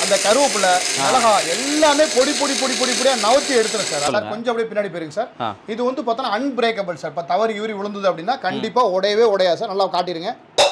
அந்த கருவேப்பிலை மிளகா எல்லாமே பொடி பொடி பொடி பொடி பொடியா நவுத்தி எடுத்துரும் சார் சார் கொஞ்சம் அப்படியே பின்னாடி போயிருங்க சார் ஆ. இது வந்து பார்த்தோன்னா அன்பிரேக்கபிள் சார் இப்போ தவறு யூரி விழுந்தது அப்படின்னா கண்டிப்பா உடையவே உடையாது சார் நல்லா காட்டிடுங்க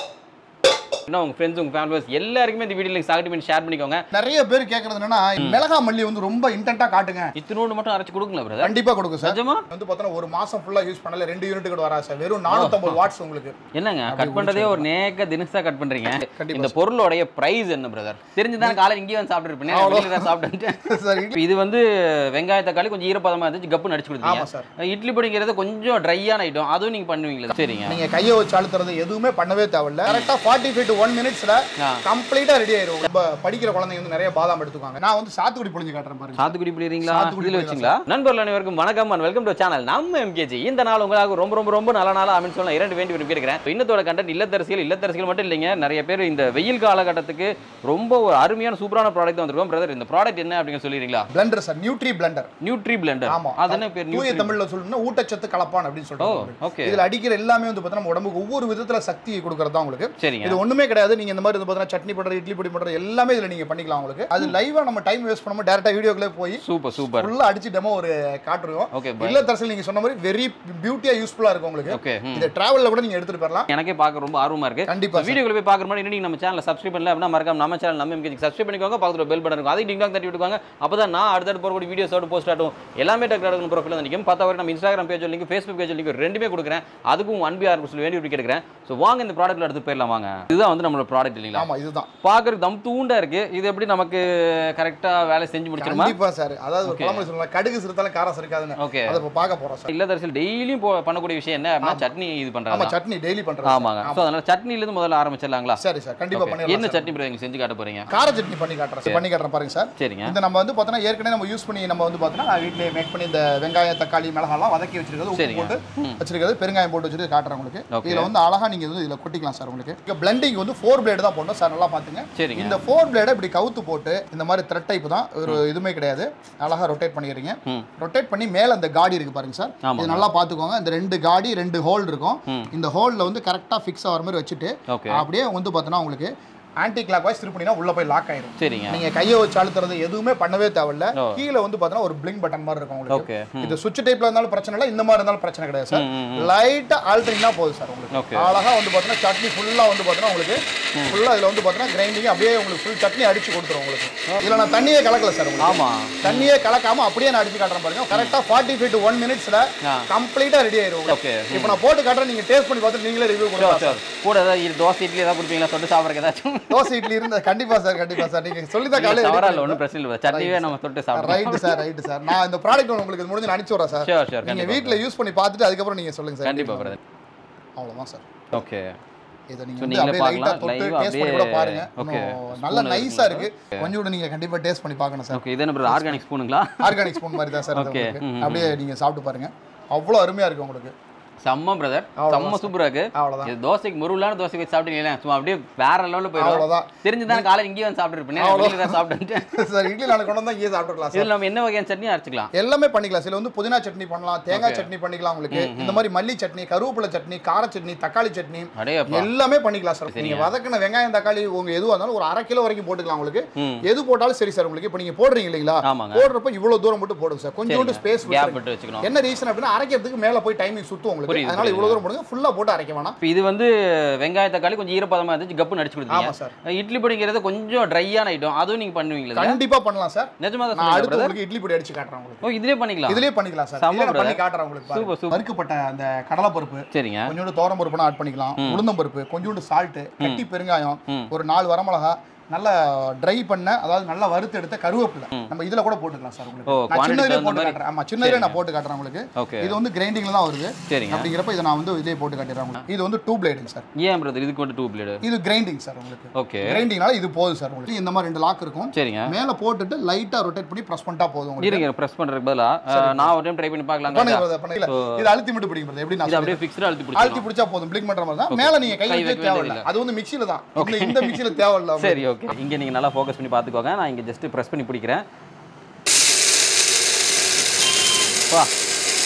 இன்னும் உங்க ஃப்ரெண்ட்ஸ் உங்க ஃபேமிலிஸ் எல்லாருக்குமே இந்த வீடியோ சாகட்டி பண்ணி ஷேர் பண்ணிக்கோங்க நிறைய பேர் கேட்கறது என்னன்னா மிளகா மல்லி வந்து ரொம்ப இன்டென்ட்டா காட்டுங்க இத்தினோடு மட்டும் அரைச்சு கொடுங்களா பிரதர் கண்டிப்பா கொடுக்கும் சார் நிஜமா வந்து பார்த்தோன்னா ஒரு மாசம் ஃபுல்லா யூஸ் பண்ணல ரெண்டு யூனிட் கூட வராது சார் வெறும் 450 வாட்ஸ் உங்களுக்கு என்னங்க கட் பண்றதே ஒரு நேக்க தினசா கட் பண்றீங்க கண்டிப்பா இந்த பொருளோடைய பிரைஸ் என்ன பிரதர் தெரிஞ்சுதான் காலையில இங்கேயே வந்து சாப்பிட்டுருப்பேன் வெளியில தான் சாப்பிட்டு சார் இப்ப இது வந்து வெங்காய தக்காளி கொஞ்சம் ஈரப்பதமா இருந்துச்சு கப்பு நடிச்சு ஆமா கொடுத்தீங்க சார் இட்லி பொடிங்கிறது கொஞ்சம் ட்ரையான ஐட்டம் அதுவும் நீங்க பண்ணுவீங்களா சரிங்க நீங்க கையை வச்சு அழுத்துறது எதுவுமே பண்ணவே தேவையில்ல கரெக்டா ஃபார்ட்டி ஃபைவ் டு ஒன் மினிட்ஸ்ல ஆ. கம்ப்ளீட்டா ரெடி ஆயிரும் ரொம்ப படிக்கிற குழந்தைங்க வந்து நிறைய பாதாம் எடுத்துக்காங்க நான் வந்து சாத்துக்குடி புளிஞ்சு காட்டுறேன் பாருங்க சாத்துக்குடி பிடிக்கிறீங்களா சாத்துக்குடி இதுல வச்சுங்களா நண்பர்கள் அனைவருக்கும் வணக்கம் அண்ட் வெல்கம் டு சேனல் நம்ம எம்கேஜி இந்த நாள் உங்களுக்கு ரொம்ப ரொம்ப ரொம்ப நல்ல நாளா அப்படின்னு சொல்ல இரண்டு வேண்டி விரும்பி இருக்கிறேன் இன்னத்தோட கண்டென்ட் இல்லத்தரசிகள் இல்லத்தரசிகள் மட்டும் இல்லைங்க நிறைய பேர் இந்த வெயில் காலகட்டத்துக்கு ரொம்ப ஒரு அருமையான சூப்பரான ப்ராடக்ட் வந்திருக்கோம் பிரதர் இந்த ப்ராடக்ட் என்ன அப்படின்னு சொல்லிடுறீங்களா blender sir nutri blender nutri blender ஆமா அது என்ன பேர் தூய நியூட்ரி தமிழ்ல சொல்லணும்னா ஊட்டச்சத்து கலப்பான் அப்படின்னு ஓ சொல்றாங்க ஓகே இதுல அடிக்கிற எல்லாமே வந்து பார்த்தீங்கன்னா நம்ம உடம்புக்கு ஒவ்வொரு விதத்துல சக்தி கொடுக்கறது தான் உங்களுக்கு சரிங்க இது ஒண்ணுமே கிடையாது நீங்க இந்த மாதிரி வந்து பார்த்தீங்கன்னா சட்னி பண்றது இட்லி பொடி பண்றது எல்லாமே இதுல நீங்க பண்ணிக்கலாம் உங்களுக்கு அது லைவா நம்ம டைம் வேஸ்ட் பண்ணாம டேரக்டா வீடியோக்குள்ளே போய் சூப்பர் சூப்பர் ஃபுல்லா அடிச்சு டெமோ ஒரு காட்டுருவோம் ஓகே இல்லத்தரசில் நீங்க சொன்ன மாதிரி வெரி பியூட்டியா யூஸ்ஃபுல்லா இருக்கும் உங்களுக்கு ஓகே இந்த டிராவல்ல கூட நீங்க எடுத்துட்டு போயிடலாம் எனக்கே பார்க்க ரொம்ப ஆர்வமா இருக்கு கண்டிப்பா சார். வீடியோக்குள்ள போய் பார்க்குற மாதிரி இன்னும் நம்ம சேனலை சப்ஸ்கிரைப் பண்ணல அப்படின்னா மறக்காம நம்ம சேனல் நம்ம எம்கேஜி சப்ஸ்கிரைப் பண்ணிக்கோங்க பக்கத்துல பெல் பட்டன் இருக்கும் அதையும் டிங் டாங் தட்டி விட்டுக்கோங்க அப்பதான் நான் அடுத்தடுத்து போகிற வீடியோஸோட போஸ்ட் ஆட்டும் எல்லாமே டக்கு டக்கு ப்ரொஃபைல் வந்து நிற்கும் பார்த்தா நம்ம Instagram page link Facebook page link ரெண்டுமே கொடுக்குறேன் அதுக்கும் ஒன் பி ஆர் சொல்லி வேண்டி விட்டு கேட்குறேன் ஸோ வாங்க இந்த ப்ராடக்ட்ல எடுத்து போயிடலாம் வாங்க இதுதான் வந்து நம்மளோட ப்ராடக்ட் இல்லைங்களா ஆமா இதுதான் பார்க்கறதுக்கு தம் தூண்டா இருக்கு இது எப்படி நமக்கு கரெக்டா வேலை செஞ்சு முடிச்சிருமா கண்டிப்பா சார் அதாவது ஒரு பழமொழி சொல்லலாம் கடுகு சிறுத்தாலும் காரம் சிறுக்காதுன்னு ஓகே அதை இப்போ பார்க்க போறோம் சார் இல்லதரசில் டெய்லியும் பண்ணக்கூடிய விஷயம் என்ன அப்படின்னா சட்னி இது ஆமா பண்றாங்க சட்னி டெய்லி பண்றோம் ஆமாங்க ஸோ அதனால சட்னில இருந்து முதல்ல ஆரம்பிச்சிடலாங்களா சரி சார் கண்டிப்பா Okay. பண்ணிடலாம் என்ன சார். சட்னி பிரதர் செஞ்சு காட்ட போறீங்க கார சட்னி பண்ணி காட்டுறேன் சார். பண்ணி காட்டுறேன் பாருங்க சார் சரிங்க இந்த நம்ம வந்து பார்த்தோன்னா ஏற்கனவே நம்ம யூஸ் பண்ணி நம்ம வந்து பார்த்தோன்னா வீட்டிலே மேக் பண்ணி இந்த வெங்காயம் தக்காளி மிளகாலாம் வதக்கி வச்சிருக்கிறது உப்பு சரிங்க. போட்டு வச்சிருக்கிறது பெருங்காயம் போட்டு வச்சிருக்கிறது காட்டுறேன் உங்களுக்கு Okay. இதுல வந்து அழகா நீங்க வந்து இதுல கொட்டிக்கலாம் சார் உங்களுக்கு இங்க பிளண்டிங் வந்து ஃபோர் பிளேடு தான் போடணும் சார் நல்லா பாத்துங்க சரிங்க இந்த ஃபோர் பிளேடை இப்படி கவுத்து போட்டு இந்த மாதிரி த்ரெட் டைப் தான் ஒரு இதுவுமே கிடையாது அழகா ரொட்டேட் பண்ணிக்கிறீங்க ம் ரொட்டேட் பண்ணி மேல அந்த காடி இருக்கு பாருங்க சார் ஆமாங்க. இது நல்லா பாத்துக்கோங்க இந்த ரெண்டு காடி ரெண்டு ஹோல் இருக்கும் ம். இந்த ஹோல்ல வந்து கரெக்டா ஃபிக்ஸ் ஆகிற மாதிரி வச்சுட்டு ஓகே அப்படியே வந்து பார்த்தோன்னா உங்களுக்கு ஆன்டி கிளாக் வாய்ஸ் திருப்பினா உள்ள போய் லாக் ஆயிரும் சரிங்க நீங்க கையை வச்சு அழுத்துறது எதுவுமே பண்ணவே தேவையில்ல ஓ. கீழே வந்து பார்த்தோன்னா ஒரு பிளிங்க் பட்டன் மாதிரி இருக்கும் உங்களுக்கு ஓகே இது சுவிட்ச் டைப்ல இருந்தாலும் பிரச்சனை இல்லை இந்த மாதிரி இருந்தாலும் பிரச்சனை கிடையாது சார் ம், ம், லைட்டா ஆல்ட்ரிங்னா போதும் சார் உங்களுக்கு ஓகே அழகா வந்து பார்த்தீங்கன்னா சட்னி ஃபுல்லா வந்து பார்த்தீங்கன்னா உங்களுக்கு ஃபுல்லா இதுல வந்து பார்த்தீங்கன்னா கிரைண்டிங் அப்படியே உங்களுக்கு ஃபுல் சட்னி அடிச்சு கொடுத்துரும் உங்களுக்கு இதுல நான் தண்ணியே கலக்கல சார் உங்களுக்கு ஆமா தண்ணியே கலக்காம அப்படியே நான் அடிச்சு காட்டுறேன் பாருங்க கரெக்டா ஃபார்ட்டி ஃபைவ் டு ஒன் மினிட்ஸ்ல ஆ. கம்ப்ளீட்டா ரெடி ஆயிரும் உங்களுக்கு. ஓகே இப்போ நான் போட்டு காட்டுறேன் நீங்க டேஸ்ட் பண்ணி பார்த்துட்டு நீங்களே ரிவ்யூ கொடுக்கலாம் சார் கூட ஏதாவது இரு- தோசை இட்லி ஏதாவது கொடுப்பீங்களா தொட்டு சாப்பிட்றதுக்கு ஏதாச்சும் தோசை இட்லி இருந்தா கண்டிப்பா சார் கண்டிப்பா சார் நீங்க சொல்லி தான் தவறா இல்லை காலையில் ஒன்றும் பிரச்சனை இல்லை சட்னியே நம்ம தொட்டு சாப்பிடுறோம் ரைட்டு சார் ரைட்டு சார் நான் இந்த ப்ராடக்ட் உங்களுக்கு முடிஞ்சு நான் அனுப்பிச்சு விட்றேன் சார் ஷோர் ஷோர் நீங்க கண்டிப்பா வீட்ல யூஸ் பண்ணி பார்த்துட்டு அதுக்கப்புறம் நீங்க சொல்லுங்க சார் கண்டிப்பா பிரதர் அவ்வளவுதான் சார் ஓகே இதை நீங்க So, வந்து நீங்களே அப்படியே லைட்டா பார்க்கலாம். தொட்டு live டேஸ்ட் பண்ணி கூட அப்படியே- பாருங்க okay. இன்னும் நல்ல Spoon நைஸா இருக்கு கொஞ்சம் கூட நீங்க கண்டிப்பா டேஸ்ட் பண்ணி பார்க்கணும் சார் ஓகே இது என்ன பிரதர் ஆர்கானிக் ஸ்பூனுங்களா ஆர்கானிக் ஸ்பூன் மாதிரி தான் சார் இது Okay. உங்களுக்கு. ம், ம், அப்படியே நீங்க சாப்பிட்டு பாருங்க அவ்வளோ அருமையா இருக்கு உங்களுக்கு செம்ம பிரதர் அவ்வளவுதான் செம்ம சூப்பரா இருக்கு அவ்வளவுதான் இது தோசைக்கு முருளான தோசை வச்சு சாப்பிட்டீங்களா சும்மா அப்படியே வேற லெவலில் போயிடும் அவ்வளவுதான் தெரிஞ்சுதான் காலையில் இங்கேயே வந்து சாப்பிட்டுருப்பேன் வெளியில தான் சாப்பிட்டு சார் இட்லி நாளைக்கு கொண்டு வந்தா இங்கே சாப்பிட்டுக்கலாம் சார் இதில் நம்ம என்ன வகையான சட்னி அரைச்சிக்கலாம் எல்லாமே பண்ணிக்கலாம் சில வந்து புதினா சட்னி பண்ணலாம் தேங்காய் சட்னி பண்ணிக்கலாம் உங்களுக்கு இந்த மாதிரி மல்லி சட்னி கருவேப்பிலை சட்னி கார சட்னி தக்காளி சட்னி அடையப்பா எல்லாமே பண்ணிக்கலாம் சார் நீங்க வதக்கின வெங்காயம் தக்காளி உங்க எதுவாக இருந்தாலும் ஒரு அரை கிலோ வரைக்கும் போட்டுக்கலாம் உங்களுக்கு ம் எது போட்டாலும் சரி சார் உங்களுக்கு இப்போ நீங்க போடுறீங்க இல்லைங்களா ஆமாங்க போடுறப்ப இவ்வளவு தூரம் மட்டும் போடுங்க சார் கொஞ்சோண்டு ஸ்பேஸ் கேப் விட்டு வச்சுக்கணும் என்ன ரீசன் அப்படின்னா அரைக்கிறதுக்கு மேல போய் டைமிங் சுத்தும் உங்களுக்கு புரியுது, அதனால இவ்வளவு தூரம் போடுங்க ஃபுல்லா போட்டு அரைக்க வேணாம் இப்போ இது வந்து வெங்காய தக்காளி கொஞ்சம் ஈரப்பதமா இருந்துச்சு கப்பு நடிச்சு ஆமா கொடுத்தீங்க சார் இட்லி பொடிங்கிறது கொஞ்சம் ட்ரையான ஐட்டம் அதுவும் நீங்க பண்ணுவீங்களா கண்டிப்பா பண்ணலாம் சார் நிஜமா தான் நான் சொல்லுங்க அடுத்து brother. உங்களுக்கு இட்லி பொடி அடிச்சு காட்டுறேன் உங்களுக்கு ஓ இதுலயே பண்ணிக்கலாம் இதுலயே பண்ணிக்கலாம் சார் செம்ம இதுலயே நான் brother. பண்ணி காட்டுறேன் உங்களுக்கு பாருங்க. சூப்பர் சூப்பர் வறுக்கப்பட்ட அந்த கடலை பருப்பு சரிங்க கொஞ்சோண்டு தோரம் பருப்புனா ஆட் பண்ணிக்கலாம் உளுந்தம் பருப்பு கொஞ்சோண்டு சால்ட் கட்டி பெருங்காயம் ம். ஒரு நாலு வரமிளகா நல்லா ட்ரை பண்ண அதாவது நல்லா வறுத்து எடுத்த கருவேப்பிலை நம்ம இதுல கூட போட்டுக்கலாம் சார் உங்களுக்கு ஓ, நான் quantity சின்னதுல தகுந்த போட்டு மாதிரி. காட்டுறேன் ஆமா சின்னதுல நான் போட்டு காட்டுறேன் உங்களுக்கு ஓகே இது வந்து கிரைண்டிங்ல தான் வருது சரிங்க அப்படிங்கிறப்ப இதை நான் வந்து இதே போட்டு காட்டிடுறேன் உங்களுக்கு. இது வந்து டூ பிளேடுங்க சார் ஏன் பிரதர் இதுக்கு வந்து டூ பிளேடு இது கிரைண்டிங் சார் உங்களுக்கு ஓகே கிரைண்டிங்னால இது போதும் சார் உங்களுக்கு இந்த மாதிரி ரெண்டு லாக் இருக்கும் சரிங்க மேல போட்டுட்டு லைட்டா ரொட்டேட் பண்ணி பிரஸ் பண்ணிட்டா போதும் உங்களுக்கு இருங்க ப்ரெஸ் பண்றதுக்கு பதிலா அஹ், நான் ஒரு டைம் ட்ரை பண்ணி பார்க்கலாம் பண்ணுங்க brother, பண்ணுங்க. இல்ல, இது அழுத்தி மட்டும் பிடிக்கிறது எப்படி நான் இது அப்படியே ஃபிக்ஸ்டா அழுத்தி அழுத்தி பிடிச்சிக்கலாம் பிடிச்சா போதும் பிளிக் பண்ற மாதிரி தான் மேல நீங்க கை கை வைக்க வைக்க தேவையில்ல வேண்டியதில்ல. அது வந்து மிக்ஸில தான் இந்த இந்த மிக்ஸில தேவையில்ல உங்களுக்கு. சரி ஓகே இங்க நீங்க நல்லா ஃபோக்கஸ் பண்ணி பார்த்துக்கோங்க நான் இங்க ஜஸ்ட் ப்ரெஸ் பண்ணி பிடிக்கிறேன் வா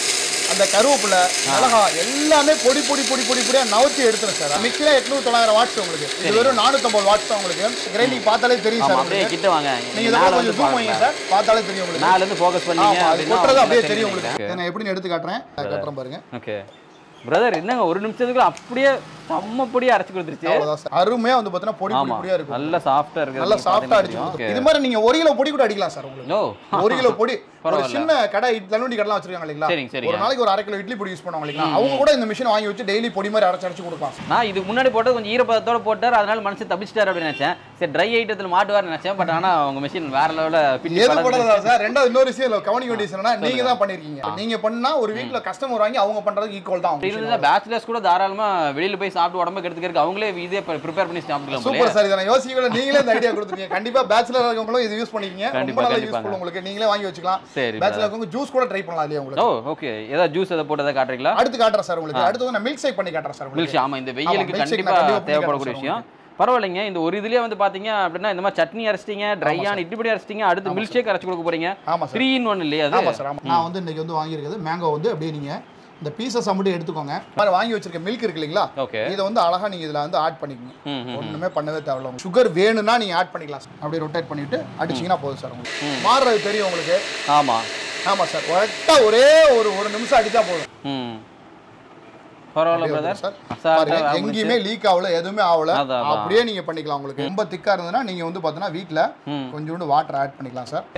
அந்த கருவேப்பிலை மிளகா எல்லாமே பொடி பொடி பொடி பொடி பொடியா நவுத்தி எடுத்துரும் சார் மிக்சில எட்நூறு தொள்ளாயிரம் வாட்ஸ் உங்களுக்கு இது வெறும் நானூத்தம்பது வாட்ஸ் தான் உங்களுக்கு கிரைண்டிங் பார்த்தாலே தெரியும் ஆமா சார் அப்படியே உங்களுக்கு. கிட்ட வாங்க நீங்க மேல இதெல்லாம் வந்து கொஞ்சம் ஜூம் வைங்க பாருங்க சார் பார்த்தாலே தெரியும் உங்களுக்கு மேல இருந்து ஃபோக்கஸ் பண்ணீங்க ஆமா அது அப்படின்னா கொட்டுறது அப்படியே உங்களுக்கு தெரியும் உங்களுக்கு தெரியும் இதை நான் எப்படின்னு எடுத்து காட்டுறேன் அதை காட்டுறேன் பாருங்க ஓகே பிரதர் என்னங்க ஒரு நிமிஷத்துக்கு அப்படியே செம்ம பொடியா அரைச்சு கொடுத்துருச்சு அவ்வளவுதான் சார் அருமையா வந்து பார்த்தீங்கன்னா பொடி பொடி ஆமா பொடியா இருக்கும் நல்ல சாஃப்டா இருக்கு நல்லா சாஃப்டா அடிச்சு கொடுக்கும். இது மாதிரி நீங்க ஒரு கிலோ பொடி கூட அடிக்கலாம் சார் உங்களுக்கு நோ ஒரு கிலோ பொடி ஒரு பரவாயில்ல. சின்ன கடை இட்- தள்ளுவண்டி கடைலாம் வச்சிருக்காங்க இல்லைங்களா சரிங்க, சரிங்க. ஒரு நாளைக்கு ஒரு அரை கிலோ இட்லி பொடி யூஸ் பண்ணுவாங்க இல்லைங்களா அவங்க கூட இந்த மிஷின் வாங்கி வச்சு டெய்லி பொடி மாதிரி அரைச்சு அரைச்சு கொடுப்பாங்க நான் இதுக்கு முன்னாடி போட்டு கொஞ்சம் ஈரப்பதத்தோட போட்டார் அதனால மனுஷன் தப்பிச்சிட்டாரு அப்படின்னு நினைச்சேன் சரி ட்ரை ஐட்டத்தில் மாட்டுவார்னு நினைச்சேன் பட் ஆனா உங்க மிஷின் வேற லெவலில் பின்னி எது பறந்து- போடுறதா சார் ரெண்டாவது இன்னொரு விஷயம் இல்ல கவனிக்க வேண்டிய விஷயம் என்னன்னா, நீங்க தான் பண்ணிருக்கீங்க நீங்க பண்ணா ஒரு வீட்ல கஸ்டமர் வாங்கி அவங்க பண்றதுக்கு ஈக்குவல் தான் அப்படி இருந்தா பேச்சுலர்ஸ் கூட தாராளமா வெளியில போய் சாப்பிட்டு உடம்பு கெடுத்துக்கிறதுக்கு அவங்களே இதே ப்ரிப்பேர் பண்ணி சாப்பிட்டுக்கலாம் போலயே. சூப்பர் சார் இதை நான் யோசிக்கல நீங்களே இந்த ஐடியா கொடுத்துருக்கீங்க கண்டிப்பா பேச்சுலர் இருக்கவங்களும் இது யூஸ் பண்ணிக்கீங்க ரொம்ப கண்டிப்பா, நல்லா கண்டிப்பாங்க. யூஸ்ஃபுல் உங்களுக்கு நீங்களே வாங்கி வச்சுக்கலாம் சரி பேச்சுலர் இருக்கவங்க ஜூஸ் கூட ட்ரை பண்ணலாம் இல்லையா ஓ உங்களுக்கு ஓகே ஏதாவது ஜூஸ் எதை போட்டு எதாவது காட்டுறீங்களா அடுத்து காட்டுறேன் சார் உங்களுக்கு அடுத்து வந்து நான் மில்க் ஷேக் பண்ணி காட்டுறேன் சார் உங்களுக்கு மில்க் ஆமா இந்த வெயிலுக்கு milkshake கண்டிப்பா நான் கண்டிப்பா தேவைப்படக்கூடிய பண்ணி விஷயம் பரவாயில்லைங்க இந்த ஒரு இதுலயே வந்து பாத்தீங்க அப்படின்னா இந்த மாதிரி சட்னி அரைச்சிட்டீங்க ட்ரையான இட்லி பொடி அரைச்சிட்டீங்க அடுத்து மில்க் ஷேக் அரைச்சு கொடுக்க போறீங்க ஆமா சார் த்ரீ இன் ஒன் இல்லையா அது ஆமா சார் ஆமா நான் வந்து இன்னைக்கு வந்து வாங்கியிருக்கிறது மேங்கோ வந்து அப்படியே நீங்க இந்த பீசஸ் மட்டும் எடுத்துக்கோங்க இந்த மாதிரி வாங்கி வச்சிருக்க மில்க் இருக்கு இல்லைங்களா ஓகே இதை வந்து அழகா நீங்க இதுல வந்து ஆட் பண்ணிக்கோங்க ம் ம் ஒண்ணுமே பண்ணவே தேவையில்ல சுகர் வேணும்னா நீங்க ஆட் பண்ணிக்கலாம் சார் அப்படியே ரொட்டேட் பண்ணிட்டு அடிச்சீங்கன்னா போதும் சார் உங்களுக்கு மாறுறது தெரியும் உங்களுக்கு ஆமா ஆமா சார் கரெக்டா ஒரே ஒரு ஒரு நிமிஷம் அடிச்சா போதும் ம் பரவாயில்ல பிரதர் சார் அசால்ட்டா பாருங்க வேலை எங்கேயுமே லீக் ஆகல எதுவுமே ஆகல அதான், அதான். அப்படியே நீங்க பண்ணிக்கலாம் உங்களுக்கு ரொம்ப திக்கா இருந்ததுன்னா நீங்க வந்து பாத்தீங்கன்னா வீட்ல ம். கொஞ்சோண்டு வாட்டர் ஆட் பண்ணிக்கலாம் சார்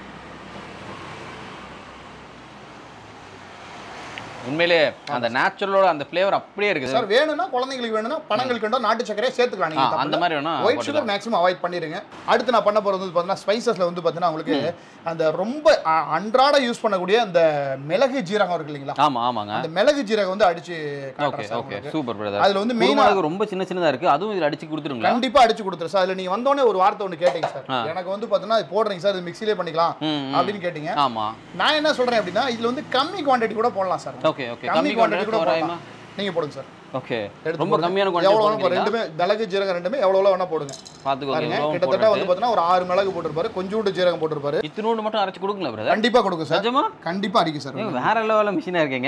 உண்மையிலே அந்த நேச்சுரலோட அந்த ஃப்ளேவர் அப்படியே இருக்குது சார் வேணும்னா குழந்தைங்களுக்கு வேணும்னா பனங்கல்கண்டோ நாட்டு சக்கரையே சேர்த்துக்கலாம் ஆ, நீங்க அந்த மாதிரி வேணா ஒயிட் சுகர் மேக்ஸிமம் அவாய்ட் பண்ணிடுங்க அடுத்து நான் பண்ண போறது வந்து பார்த்தீங்கன்னா ஸ்பைசஸ்ல வந்து பார்த்தீங்கன்னா உங்களுக்கு அந்த ரொம்ப அ- அன்றாட யூஸ் பண்ணக்கூடிய அந்த மிளகு ஜீரகம் இருக்கு இல்லைங்களா ஆமா ஆமாங்க அந்த மிளகு ஜீரகம் வந்து அடிச்சு ஓகே காட்டுறேன் சார் ஓகே உங்களுக்கு. சூப்பர் பிரதர் அதுல வந்து மெயினா குருமிளகு ரொம்ப சின்ன சின்னதா இருக்கு அதுவும் இதுல அடிச்சு கொடுத்துருங்களா கண்டிப்பா அடிச்சு கொடுத்துரு சார் அதுல நீங்க வந்தோடனே ஒரு வார்த்தை ஒன்று கேட்டீங்க சார் ஆ. எனக்கு வந்து பார்த்தீங்கன்னா இது போடுறீங்க சார் இது மிக்சிலே பண்ணிக்கலாம் ம் ம். அப்படின்னு கேட்டீங்க ஆமா நான் என்ன சொல்றேன் அப்படின்னா இதுல வந்து கம்மி குவாண்டிட்டி கூட போடலாம் சார் ஓகே ஓகே கம்மி கம்மி குவாண்டிட்டி கூட தோராயமா போடலாம் நீங்க போடுங்க சார் ஓகே எடுத்து ரொம்ப போடுங்க. கம்மியான எவ்வளவு வேணா குவான்டிட்டி ரெண்டுமே மிளகு ஜீரகம் ரெண்டுமே எவ்வளவு வேணா போடுங்க பாத்துக்கோங்க பாருங்க எவ்வளவு கிட்டத்தட்ட வந்து போடுறது பார்த்தீங்கன்னா ஒரு ஆறு மிளகு போட்டிருப்பாரு கொஞ்சோண்டு ஜீரகம் போட்டிருப்பாரு இத்தினோண்டு மட்டும் அரைச்சு கொடுங்களா பிரதர் கண்டிப்பா கொடுக்கும் சார் நிஜமா கண்டிப்பா அடிக்கும் சார் ஏங்க, வேற லெவலில் மிஷினா இருக்கீங்க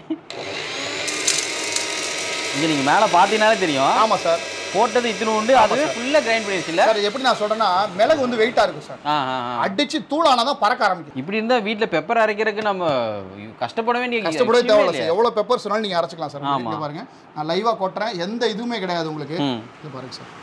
இங்க நீங்க மேல பாத்தீங்கன்னாலே தெரியும் ஆமா சார் போட்டது இத்தினோண்டு அதுவே ஃபுல்லா கிரைண்ட் பண்ணிடுச்சு இல்ல சார் எப்படி நான் சொல்றேன்னா மிளகு வந்து வெயிட்டா இருக்கும் சார் ஆ ஆ ஆ. அடிச்சு தூளானாதான் பறக்க ஆரம்பிக்கும் இப்படி இருந்தா வீட்ல பெப்பர் அரைக்கிறதுக்கு நம்ம கஷ்டப்பட வேண்டிய கஷ்டப்படவே விஷயமே தேவையில்ல இல்லையே. சார் எவ்வளவு பெப்பர் சொன்னாலும் நீங்க அரைச்சிக்கலாம் சார் ஆமா. இங்க பாருங்க நான் லைவா கொட்டுறேன் எந்த இதுவுமே கிடையாது உங்களுக்கு ம் இது பாருங்க சார்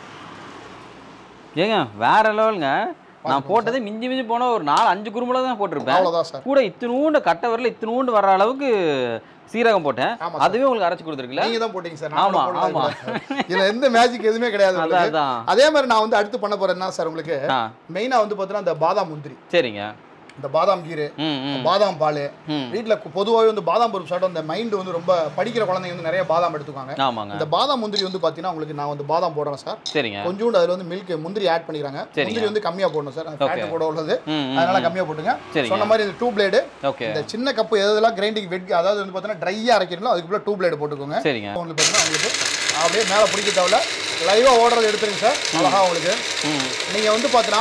ஏங்க வேற லெவலுங்க நான் போட்டதே மிஞ்சி மிஞ்சி போனா ஒரு நாலு அஞ்சு குறும்புல தான் போட்டிருப்பேன் அவ்வளவுதான் சார் கூட இத்தினூண்டு கட்டை வரல இத்தினூண்டு வர்ற அளவுக்கு சீரகம் போட்டேன் ஆமா அதுவே உங்களுக்கு அரைச்சு கொடுத்துருக்குல்ல நீங்க தான் போட்டீங்க சார் ஆமா, நான் ஆமா. இதுல எந்த மேஜிக் எதுவுமே கிடையாது அதான் உங்களுக்கு. அதான் அதே மாதிரி நான் வந்து அடுத்து பண்ண போறேன் என்ன சார் உங்களுக்கு ஆ மெயினா வந்து பாத்தீங்கன்னா இந்த பாதாம் முந்திரி சரிங்க இந்த பாதாம் கீரு ம் ம் பாதாம் பால் ம் வீட்டில் பொதுவாகவே வந்து பாதாம் பருப்பு சாப்பிட்டு அந்த மைண்ட் வந்து ரொம்ப படிக்கிற குழந்தைங்க வந்து நிறைய பாதாம் எடுத்துக்காங்க ஆமாங்க இந்த பாதாம் முந்திரி வந்து பார்த்தீங்கன்னா உங்களுக்கு நான் வந்து பாதாம் போடுறேன் சார் சரிங்க கொஞ்சோண்டு அதில் வந்து மில்க் முந்திரி ஆட் பண்ணிக்கிறாங்க சரிங்க. முந்திரி வந்து கம்மியாக போடணும் சார் அந்த ஃபேட் கூட உள்ளது ம் ம் அதனால கம்மியாக போட்டுங்க சரிங்க. சொன்ன மாதிரி இந்த டூ பிளேடு ஓகே இந்த சின்ன கப்பு எதெல்லாம் கிரைண்டிங் வெட் அதாவது வந்து பார்த்தீங்கன்னா ட்ரையாக அரைக்கிறீங்களோ அதுக்குள்ள டூ பிளேடு போட்டுக்கோங்க சரிங்க உங்களுக்கு பார்த்தீங்கன்னா உங்களுக்கு அப்படியே மேலே பிடிக்க தேவையில்ல லைவாக ஓடுறது எடுத்துருங்க சார் அழகா உங்களுக்கு ம் நீங்கள் வந்து பார்த்தீங்கன்னா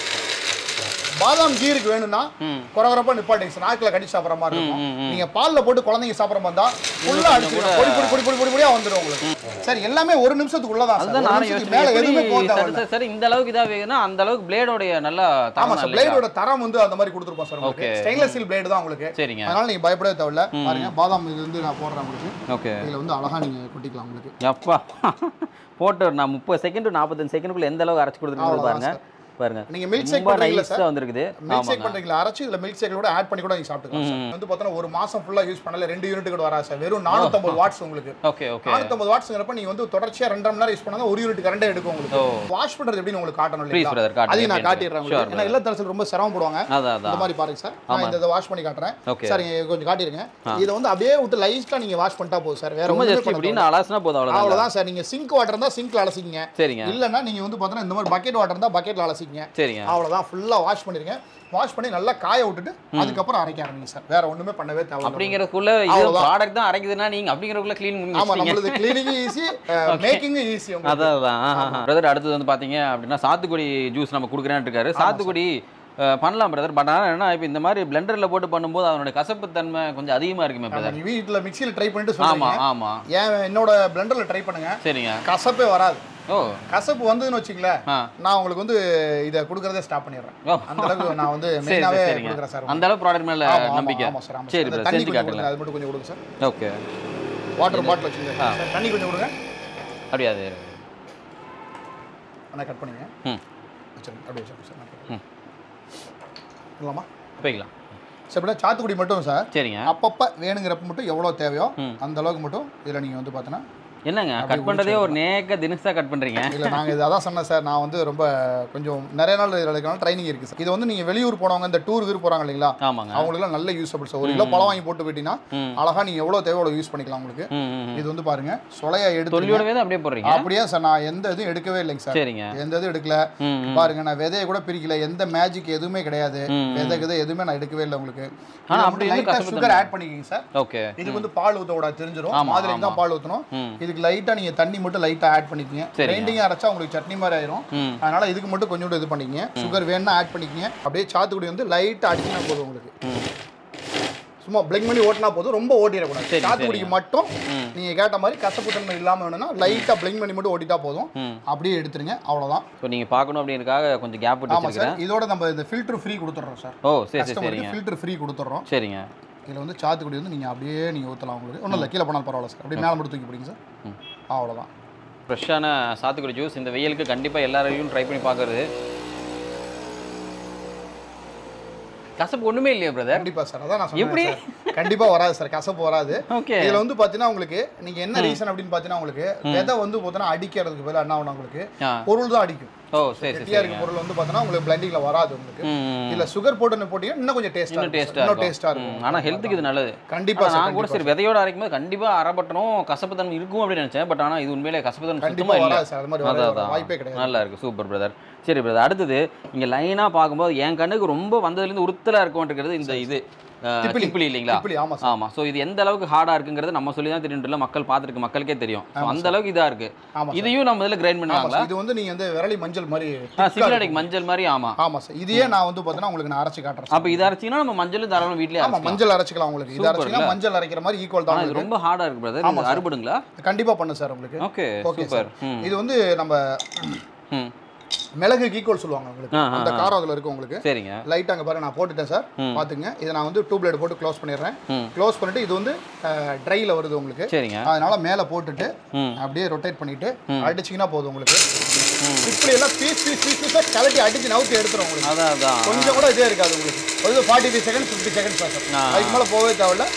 பாதாம் கீருக்கு வேணும்னா ம் குறகுறப்பா நிப்பாட்டிங்க சார் நாக்கில் கடிச்சு சாப்பிட்ற மாதிரி இருக்கும் ம், ம். நீங்க பால்ல போட்டு குழந்தைங்க சாப்பிட்ற மாதிரி தான் ஃபுல்லா அடிச்சிடும் பொடி பொடி பொடி பொடி பொடி பொடியா வந்துடும் உங்களுக்கு சார் எல்லாமே ஒரு நிமிஷத்துக்குள்ள தான் சார் அதுதான் ஒரு நானும் நிமிஷத்துக்கு மேல எதுவுமே போக யோசிச்சேன் தேவையில்ல சரி சரி இந்த அளவுக்கு இதா வேணும்னா அந்த அளவுக்கு பிளேடோடைய நல்லா ஆமா தரம் சார் இல்லையா? பிளேடோட தரம் வந்து அந்த மாதிரி கொடுத்துருப்போம் சார் உங்களுக்கு Okay. ஸ்டெயின்லெஸ் ஸ்டீல் பிளேடு தான் உங்களுக்கு சரிங்க அதனால நீங்க பயப்படவே தேவையில்ல பாருங்க பாதாம் இது வந்து நான் போடுறேன் உங்களுக்கு ஓகே இதுல வந்து அழகா நீங்க கொட்டிக்கலாம் உங்களுக்கு அப்பா போட்டு ஒரு நான் முப்பது செகண்ட் நாற்பத்தஞ்சு செகண்டுக்குள்ள எந்த அளவுக்கு அரைச்சு கொடுத்துருக்கு அவ்வளவுதான் பாருங்க பாருங்க நீங்க மில்க் ஷேக் ரொம்ப பண்றீங்களா நைஸா சார் வந்திருக்குது மில்க் ஷேக் ஆமாங்க பண்றீங்களா அரைச்சு இதுல மில்க் ஷேக் கூட ஆட் பண்ணி கூட நீங்க சாப்பிட்டுக்கலாம் சார் வந்து பார்த்தோன்னா ஒரு மாசம் ஃபுல்லா யூஸ் பண்ணல ரெண்டு யூனிட் கூட வராது சார் வெறும் 450 வாட்ஸ் உங்களுக்கு ஓகே ஓகே நானூத்தம்பது வாட்ஸ்ங்கிறப்ப நீங்க வந்து தொடர்ச்சியா ரெண்டரை மணி நேரம் யூஸ் பண்ணாங்க ஒரு யூனிட் கரண்டே எடுக்கும் உங்களுக்கு ஓ வாஷ் பண்றது எப்படின்னு உங்களுக்கு காட்டணும் ப்ளீஸ் இல்லைங்களா பிரதர் காட்டுங்க அதையும் நான் எப்படி காட்டிடுறேன் இருக்கு. உங்களுக்கு ஏன்னா இல்லத்தரசல் ரொம்ப சிரமப்படுவாங்க அதான் இந்த அதான் மாதிரி பாருங்க சார் நான் இந்த இதை வாஷ் பண்ணி காட்டுறேன் ஓகே சார் நீங்க கொஞ்சம் காட்டிடுங்க இதை வந்து அப்படியே விட்டு லைட்டா நீங்க வாஷ் பண்ணிட்டா போதும் சார் வேற ரொம்ப ஒண்ணுமே ஜஸ்ட் பண்ண இப்படி தேவையில்ல. நான் அலசினா போதும் அவ்வளோதான் அவ்வளவுதான் சார் நீங்க சிங்க் வாட்டர் இருந்தா சிங்க்ல அலசிக்கங்க சரிங்க இல்லைன்னா நீங்க வந்து பார்த்தீங்கன்னா இந்த மாதிரி பக்கெட் வாட்டர் இருந்தா பக்கெட்ல அலசிக்கங்க சரிங்க அவ்வளவுதான் ஃபுல்லா வாஷ் பண்ணிருங்க வாஷ் பண்ணி நல்லா காய விட்டுட்டு அதுக்கப்புறம் அரைக்க ஆரம்பிங்க சார் வேற ஒண்ணுமே பண்ணவே தேவை அப்படிங்கிறதுக்குள்ள இது அவ்வளவுதான். ப்ராடக்ட் தான் அரைக்குதுன்னா நீங்க அப்படிங்கிறதுக்குள்ள க்ளீன் பண்ணி ஆமா வச்சிட்டீங்க. நம்மளது கிளீனிங் ஈஸி மேக்கிங் ஈஸி உங்களுக்கு அதான் அதான் பிரதர் அடுத்தது வந்து பாத்தீங்க அப்படின்னா சாத்துக்குடி ஜூஸ் நம்ம கொடுக்குறேன்னு இருக்காரு சாத்துக்குடி அஹ், பண்ணலாம் பிரதர் பட் ஆனால் என்ன இப்போ இந்த மாதிரி பிளெண்டரில் போட்டு பண்ணும்போது அதனுடைய கசப்பு தன்மை கொஞ்சம் அதிகமாக இருக்குமே பிரதர் நீங்க வீட்டுல மிக்ஸில ட்ரை பண்ணிட்டு ஆமாம் சொல்லுங்க ஆமாம் ஏன் என்னோட பிளெண்டர்ல ட்ரை பண்ணுங்க சரிங்க கசப்பே வராது ஓ கசப்பு வந்ததுன்னு வச்சுங்களேன் ஆ நான் உங்களுக்கு வந்து இதை கொடுக்கறதே ஸ்டாப் பண்ணிடுறேன் ஓ. அந்த அளவுக்கு நான் வந்து சரி மெயினாவே சரி, சரிங்க கொடுக்குறேன் சார் அந்த அளவு ப்ராடக்ட் மேலே ஆமா, ஆமா, நம்பிக்கை ஆமா சார் ஆமா சரி சார் பிரதர் தண்ணி செஞ்சு கொஞ்சம் காட்டுங்க கொடுங்க அது மட்டும் கொஞ்சம் கொடுங்க சார் ஓகே வாட்டர் பாட்டில் வச்சுங்க ஆ. சார் தண்ணி கொஞ்சம் கொடுங்க அப்படியா அது அண்ணா கட் பண்ணிங்க ம் வச்சிருங்க அப்படியே வச்சிருங்க சார் நான் cut ம். பண்ணலாமா போய்க்கலாம் சார் இப்படி சாத்துக்குடி மட்டும் சார் சரிங்க அப்பப்போ வேணுங்கிறப்ப மட்டும் எவ்வளோ தேவையோ ம். அந்த அளவுக்கு மட்டும் இதில் நீங்கள் வந்து பார்த்தீங்கன்னா என்னங்க அப்படியே கட் பண்ணுறதே ஒரு நேக்க தினசா கட் பண்ணுறீங்க இல்லை நாங்கள் இது அதான் சொன்னேன் சார் நான் வந்து ரொம்ப கொஞ்சம் நிறைய நாள் இதில் இருக்கனால ட்ரைனிங் இருக்குது சார் இது வந்து நீங்கள் வெளியூர் போனவங்க இந்த டூர் கீர் போகிறாங்க இல்லைங்களா ஆமாங்க அவங்களுக்குலாம் நல்ல யூஸபிள் சார் ஒரு கிலோ பழம் வாங்கி போட்டு போயிட்டீங்கன்னா ம் அழகா நீங்கள் எவ்வளோ தேவை அவ்வளோ யூஸ் பண்ணிக்கலாம் உங்களுக்கு ம் ம், ம் இது வந்து பாருங்க சொலையா எடுத்து தொல்லியோடவே தான் அப்படியே போடுறீங்க அப்படியே சார் நான் எந்த இதுவும் எடுக்கவே இல்லைங்க சார் சரிங்க எந்த இதுவும் எடுக்கல ம் ம். பாருங்க நான் விதையை கூட பிரிக்கல எந்த மேஜிக் எதுவுமே கிடையாது ம், விதை கிதை எதுவுமே நான் எடுக்கவே இல்லை உங்களுக்கு ஆனா அப்படி இருந்து லைட்டாக கசப்பு சுகர் ஆட் பண்ணிக்கிங்க சார் ஓகே இதுக்கு வந்து பால் ஊற்ற விட தெரிஞ்சிடும் ஆமா, மாதிரிக்கு ஆமா. தான் பால் ஊற்றணும் ம் இதுக்கு லைட்டாக நீங்கள் தண்ணி மட்டும் லைட்டாக ஆட் பண்ணிக்கங்க சரிங்க. கிரைண்டிங்காக அரைச்சா உங்களுக்கு சட்னி மாதிரி ஆயிரும் ம் அதனால இதுக்கு மட்டும் கொஞ்சோண்டு இது பண்ணிக்கங்க சுகர் வேணும்னா ஆட் பண்ணிக்கங்க அப்படியே சாத்துக்குடி வந்து லைட்டாக அடிச்சினா போதும் உங்களுக்கு ம் சும்மா பிளிங்க் பண்ணி ஓட்டினா போதும் ரொம்ப ஓட்டிடக்கூடாது சரி, சாத்துக்குடிக்கு மட்டும் ம். நீங்க கேட்ட மாதிரி கசப்பு தன்மை இல்லாம வேணும்னா லைட்டா பிளிங்க் பண்ணி மட்டும் ஓட்டிட்டா போதும் ம் அப்படியே எடுத்துருங்க அவ்வளவுதான் ஸோ நீங்கள் பார்க்கணும் அப்படின்றதுக்காக கொஞ்சம் கேப் விட்டு ஆமா வச்சிருக்கிறேன் சார் இதோட நம்ம இந்த ஃபில்டர் ஃப்ரீ கொடுத்துட்றோம் சார் ஓ சரி சரி கஸ்டமருக்கு சரிங்க ஃபில்டர் ஃப்ரீ கொடுத்துட்றோம் சரிங்க இதுல வந்து சாத்துக்குடி வந்து நீங்க அப்படியே நீங்க ஊத்தலாம் உங்களுக்கு ஒன்றும் இல்லை கீழே போனாலும் பரவாயில்ல சார் அப்படியே மேலே மட்டும் தூக்கி பிடிங்க சார் ம். அவ்வளவுதான் ஃப்ரெஷ்ஷான சாத்துக்குடி ஜூஸ் இந்த வெயிலுக்கு கண்டிப்பாக எல்லாரையும் ட்ரை பண்ணி பார்க்கறது கசப்பு ஒன்றுமே இல்லையா பிரதர் கண்டிப்பா சார் அதான் நான் எப்படி? சொன்னேன் சார் கண்டிப்பா வராது சார் கசப்பு வராது ஓகே இதுல வந்து பாத்தீங்கன்னா உங்களுக்கு நீங்க என்ன ரீசன் அப்படின்னு பாத்தீங்கன்னா உங்களுக்கு விதை வந்து பாத்தீங்கன்னா அடிக்கிறதுக்கு பதிலா என்ன ஆகும் உங்களுக்கு ஆ பொருள் தான் அடிக்கும் ஓ சரி சரி கெட்டியா இருக்க பொருள் வந்து பாத்தீங்கன்னா உங்களுக்கு பிளண்டிங்ல வராது உங்களுக்கு ம் ம். இல்ல சுகர் போட்டு போட்டீங்கன்னா இன்னும் கொஞ்சம் டேஸ்டா இன்னும் இருக்கும் டேஸ்ட்டாக இன்னும் இருக்கும் டேஸ்டா ம், இருக்கும் ஆனா ஹெல்த்துக்கு இது நல்லது கண்டிப்பா ஆனா சார் நான் கூட சரி விதையோட அரைக்கும் போது கண்டிப்பா அரைப்பட்டணும் கசப்பு தன்மை இருக்கும் அப்படின்னு நினைச்சேன் பட் ஆனா இது உண்மையிலே கசப்பு தன்மை கண்டிப்பா சுத்தமா இல்ல வராது சார் அது மாதிரி அதான், வராது அதான். வாய்ப்பே கிடையாது நல்லா இருக்கு சூப்பர் பிரதர் சரி பிரதர் அடுத்தது இங்க லைனா பார்க்கும்போது என் கண்ணுக்கு ரொம்ப வந்ததுலேருந்து உறுத்தலா இருக்கும்ன்றது இந்த இது அஹ், திப்பிலி. திப்பிலி இல்லைங்களா இப்படி ஆமா சார் ஆமா சோ இது எந்த அளவுக்கு ஹார்டா இருக்குங்கிறது நம்ம சொல்லி தான் தெரியும் மக்கள் பார்த்துருக்கு மக்களுக்கே தெரியும் So, அந்த அளவுக்கு இதா இருக்கு ஆமா சார் இதையும் நம்ம இதில் கிரைண்ட் ஆமா பண்ணுவாங்களா சார் இது வந்து நீங்க வந்து விரலி மஞ்சள் மாதிரி சிபிலாடிக் மஞ்சள் மாதிரி ஆமா ஆமா சார் இதையே நான் வந்து பாத்தீங்கன்னா உங்களுக்கு நான் அரைச்சு காட்டுறேன் அப்ப இதை அரைச்சிங்கன்னா நம்ம மஞ்சள் தாராளம் வீட்லயே ஆமா அரைச்சிக்கலாம் மஞ்சள் அரைச்சிக்கலாம் உங்களுக்கு இது Super அரைச்சிங்கன்னா இல்ல? மஞ்சள் அரைக்கிற மாதிரி ஈக்குவல் ஆனா தான் இது ரொம்ப ஹார்டா இருக்கு பிரதர் ஆமா இது சார். அறுபடுங்களா கண்டிப்பா பண்ணு சார் உங்களுக்கு ஓகே Okay, சூப்பர் ம் இது வந்து நம்ம ம் மிளகு ஈக்குவல் சொல்லுவாங்க உங்களுக்கு ஆ, ஆ, அந்த காரம் அதுல இருக்கு உங்களுக்கு சரிங்க லைட் அங்க பாருங்க நான் போட்டுட்டேன் சார் ம். பாத்துங்க இதை நான் வந்து டூ பிளேட் போட்டு க்ளோஸ் பண்ணிடுறேன் ம் க்ளோஸ் பண்ணிட்டு இது வந்து ட்ரைல வருது உங்களுக்கு சரிங்க அதனால மேலே போட்டுட்டு ம் அப்படியே ரொட்டேட் பண்ணிட்டு ம். அடிச்சிங்கன்னா போதும் உங்களுக்கு ம். இப்படி எல்லாம் பீஸ் பீஸ் பீஸ் பீஸாக கலட்டி அடிச்சு நவுத்தி எடுத்துரும் உங்களுக்கு அதான் அதான் கொஞ்சம் கூட இதே இருக்காது உங்களுக்கு ஒரு forty five second fifty seconds sir ஆ. அதுக்கு மேலே போகவே தேவையில்ல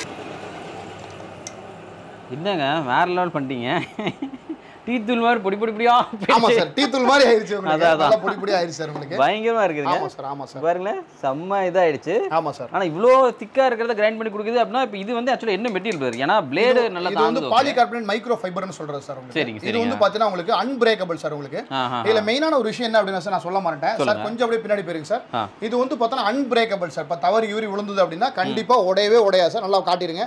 என்னங்க வேற லெவல் பண்ணிட்டீங்க டீ தூள் மாதிரி பொடி பொடி பொடியா ஆமா சார் டீ தூள் மாதிரி ஆயிடுச்சு உங்களுக்கு அதான், அதான். நல்லா பொடி பொடி ஆயிடுச்சு சார் உங்களுக்கு பயங்கரமா இருக்குதுங்க ஆமா சார் ஆமா சார் பாருங்களேன் செம்ம இதாயிடுச்சு ஆமா சார் ஆனா இவ்வளோ திக்கா இருக்கிறத கிரைண்ட் பண்ணி கொடுக்குது அப்படின்னா இப்போ இது வந்து ஆக்சுவலி என்ன மெட்டீரியல் பிரதர் ஏன்னா பிளேடு நல்லா இது வந்து தாங்குது பாலிகார்பனேட் மைக்ரோ ஃபைபர்னு சொல்றது சார் உங்களுக்கு சரிங்க, இது சரிங்க. வந்து பாத்தீங்கன்னா உங்களுக்கு அன்பிரேக்கபிள் சார் உங்களுக்கு ஆஹா இதுல மெயினான ஒரு விஷயம் என்ன அப்படின்னா சார் நான் சொல்ல மாட்டேன் சார் கொஞ்சம் அப்படியே பின்னாடி போயிருங்க சார் ஆ. இது வந்து பார்த்தோன்னா அன்பிரேக்கபிள் சார் இப்போ தவறு யூரி விழுந்தது அப்படின்னா கண்டிப்பா உடையவே உடையாது சார் நல்லா காட்டிருங்க